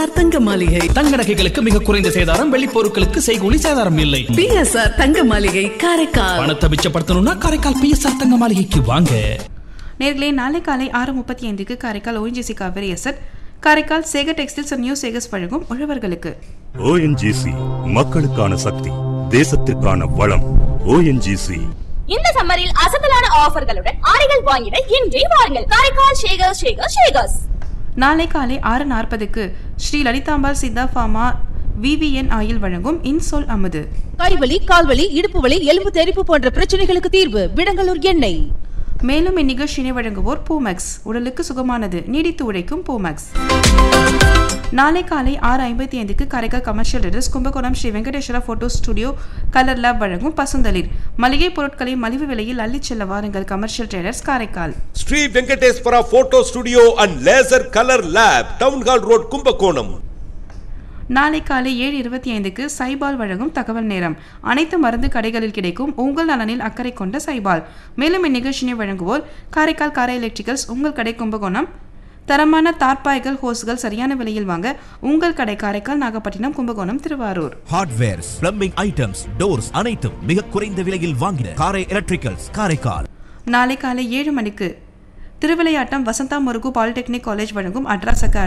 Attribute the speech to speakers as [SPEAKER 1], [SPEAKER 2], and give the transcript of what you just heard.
[SPEAKER 1] தங்க மாளிகை
[SPEAKER 2] தங்க நகைகளுக்கு மிக குறைந்த சேதாரம் வெள்ளி பொருட்களுக்கு செய்கூலி சேதாரம் இல்லை
[SPEAKER 1] பிஎஸ்ஆர் தங்க மாளிகை காரைக்கால்
[SPEAKER 2] பணத்தை மிச்சப்படுத்தணும்னா காரைக்கால் பிஎஸ்ஆர் தங்க மாளிகைக்கு வாங்க
[SPEAKER 3] நேர்களே நாளை காலை ஆறு முப்பத்தி ஐந்துக்கு Karaikal ONGC Kaveri asset Karaikal Sekar textiles and new Sekars வழங்கும் உழவர்களுக்கு
[SPEAKER 4] ஓஎன்ஜிசி மக்களுக்கான சக்தி தேசத்திற்கான வளம் ஓஎன்ஜிசி
[SPEAKER 5] இந்த சம்மரில் அசத்தலான ஆஃபர்களுடன் ஆடைகள் வாங்கிட இன்றே வாருங்கள் காரைக்கால் ஷேகர் ஷேகர் ஷேகர்ஸ்
[SPEAKER 3] நாளை காலை ஆறு நாற்பதுக்கு Sri Lalithambal Siddha pharma VVN oil வழங்கும் இன்சோல் அமுது
[SPEAKER 6] கைவலி கால்வலி இடுப்பு வலி எலும்பு தெறிப்பு போன்ற பிரச்சனைகளுக்கு தீர்வு விடங்கலூர் எண்ணெய்
[SPEAKER 3] மேலும் இந்நிகழ்ச்சியினை வழங்குவோர் பூமெக்ஸ் உடலுக்கு சுகமானது நீடித்து உழைக்கும் பூமெக்ஸ் நாளை காலை ஆறு ஐம்பத்தி ஐந்துக்கு Karaikal commercial traders Kumbakonam Sri Venkateswara photo studio colour lab வழங்கும் பசுந்தளிர் மளிகை பொருட்களை மலிவு விலையில் அள்ளிச் செல்ல வாருங்கள் commercial traders Karaikal
[SPEAKER 7] Sri Venkateswara photo studio and laser colour lab town hall road Kumbakonam
[SPEAKER 3] நாளை காலை ஏழு இருபத்தி ஐந்துக்கு சைபால் வழங்கும் தகவல் நேரம் அனைத்து மருந்து கடைகளில் கிடைக்கும் உங்கள் நலனில் அக்கறை கொண்ட சைபால் மேலும் இந்நிகழ்ச்சியை வழங்குவோர் காரைக்கால் காரை எலக்ட்ரிக்கல்ஸ் உங்கள் கடை கும்பகோணம் தரமான தார்பாய்கள் ஹோஸ்கள் சரியான விலையில் வாங்க உங்கள் கடை Karaikal Nagapattinam Kumbakonam Thiruvarur
[SPEAKER 8] hardwares plumbing items doors அனைத்தும் மிக குறைந்த விலையில் வாங்கின காரை எலக்ட்ரிக்கல்ஸ் காரைக்கால்
[SPEAKER 3] நாளை காலை ஏழு மணிக்கு திருவிளையாட்டம் வசந்தா முருகு பாலிடெக்னிக் காலேஜ் வழங்கும் அட்ராசக்க